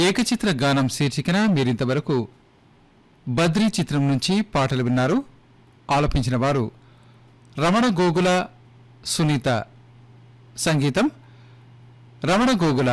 ఏకచిత్ర గానం శీర్షికన మీరింతవరకు బద్రీ చిత్రం నుంచి పాటలు విన్నారు ఆలపించిన వారు రమణ గోగుల సునీత సంగీతం రమణ గోగుల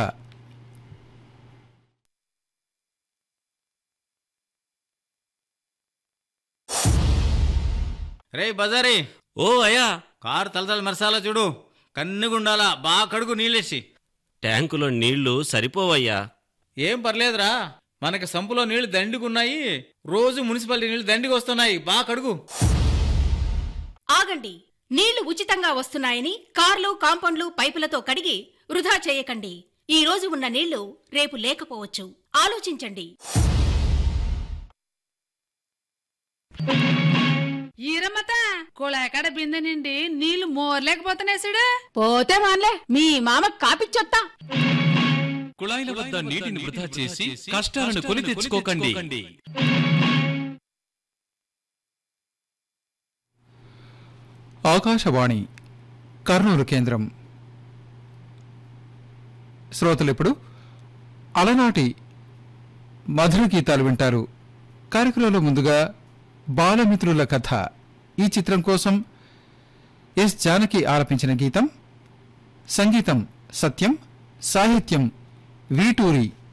రే బజారీ ఓ అయ్యా కారు తలతల మెరసాలా చూడు కన్నుగుండాలా బాగా కడుగు నీళ్ళేసి ట్యాంకులో నీళ్లు సరిపోవయ్యా ఏం పర్లేదురా మనకి సంపులో నీళ్లు దండిగున్నాయి రోజు మున్సిపాలిటీ నీళ్లు దండికి వస్తున్నాయి బాగా కడుగు ఆగండి నీళ్లు ఉచితంగా వస్తున్నాయని కార్లు కాంపౌండ్లు పైపులతో కడిగి వృధా చేయకండి ఈ రోజు ఉన్న నీళ్లు రేపు లేకపోవచ్చు ఆలోచించండి ఈరమ్మత కుళాయికాడ బిందె నిండి నీళ్లు మోర్లేకపోతున్నాయి చూడు పోతే మాన్లే మీ మామ కాపిచ్చొత్తా కుళాయిల వద్ద నీటిని వృధా చేసి కష్టాలను కొని తెచ్చుకోకండి ఆకాశవాణి కర్నూలు కేంద్రం శ్రోతలు ఇప్పుడు అలనాటి మధుర గీతాలు వింటారు కార్యక్రమంలో ముందుగా బాలమిత్రుల కథ ఈ చిత్రం కోసం ఎస్ జానకి ఆలపించిన గీతం సంగీతం సత్యం సాహిత్యం వీటూరి